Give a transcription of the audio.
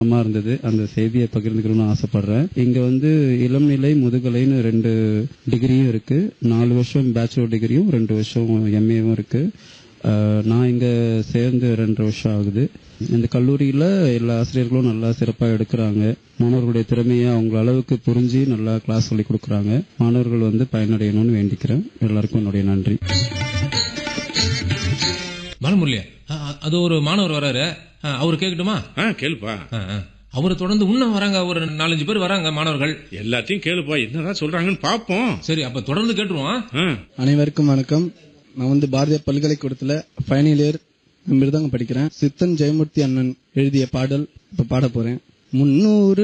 அம்மா இருந்தது அந்த செய்தியை பகிர்ந்துக்கணும்னு ஆசைப்படுறேன் இங்க வந்து இளம்நிலை முதுகலைன்னு ரெண்டு டிகிரியும் இருக்கு நாலு வருஷம் பேச்சுலர் டிகிரியும் ரெண்டு வருஷம் எம்ஏவும் இருக்கு அஹ், நான் இங்க சேர்ந்து ரெண்டு வருஷம் ஆகுது இந்த கல்லூரியில எல்லா ஆசிரியர்களும் நல்லா சிறப்பா எடுக்கிறாங்க மாணவர்களுடைய திறமையை அவங்க அளவுக்கு புரிஞ்சு நல்லா கிளாஸ் சொல்லி கொடுக்கறாங்க மாணவர்கள் வந்து பயனடையணும்னு வேண்டிக்கிறேன் எல்லாருக்கும் என்னுடைய நன்றி பாலமுரளியா அ, அ, அது ஒரு மாணவர் வராரு அ, அவரு கேட்கட்டுமா ஆ கேளுப்பா அ, அ. அவரை தொடர்ந்து இன்னும் வராங்க ஒரு நாலஞ்சு பேர் வராங்க மாணவர்கள் எல்லாத்தையும் கேளுப்பா என்னதான் சொல்றாங்கன்னு பாப்போம் சரி அப்ப தொடர்ந்து கேட்டுருவோம் ஆ, அனைவருக்கும் வணக்கம் நான் வந்து பாரதிய பல்கலைக்கூடத்துல ஃபைனல் இயர் மிருதங்கம் படிக்கிறேன் சித்தன் ஜெயமூர்த்தி அண்ணன் எழுதிய பாடல் இப்ப பாட போறேன் முன்னூறு